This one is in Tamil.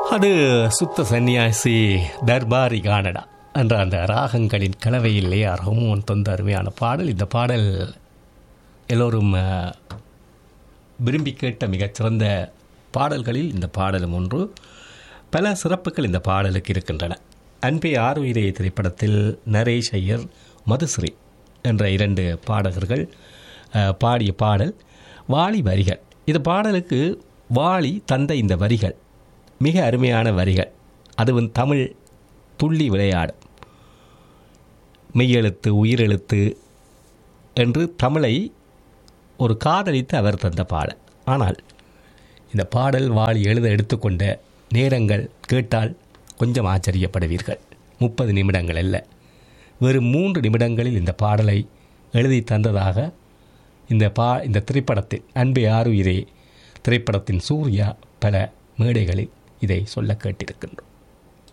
அது சுத்த சன்னியாசி தர்பாரி கானடா என்ற அந்த ராகங்களின் கலவையிலே அரகமும் தந்த அருமையான பாடல் இந்த பாடல் எல்லோரும் அஹ், விரும்பி கேட்ட மிகச்சிறந்த பாடல்களில் இந்த பாடலும் ஒன்று பல சிறப்புகள் இந்த பாடலுக்கு இருக்கின்றன அன்பே ஆறுயிரே திரைப்படத்தில் நரேஷ் ஐயர் மதுஸ்ரீ என்ற இரண்டு பாடகர்கள் அஹ், பாடிய பாடல் வாலி வரிகள் இந்த பாடலுக்கு வாலி தந்த இந்த வரிகள் மிக அருமையான வரிகள் அதுவும் தமிழ் துள்ளி விளையாடும் மெய்யெழுத்து உயிரெழுத்து என்று தமிழை ஒரு காதலித்து அவர் தந்த பாடல் ஆனால் இந்த பாடல் வாலி எழுத எடுத்துக்கொண்ட நேரங்கள் கேட்டால் கொஞ்சம் ஆச்சரியப்படுவீர்கள் முப்பது நிமிடங்கள் அல்ல வெறும் மூன்று நிமிடங்களில் இந்த பாடலை எழுதி தந்ததாக இந்த பா இந்த திரைப்படத்தில் அன்பே ஆறுயிரே திரைப்படத்தின் சூர்யா பல மேடைகளில் இதை சொல்ல கேட்டிருக்கின்றோம்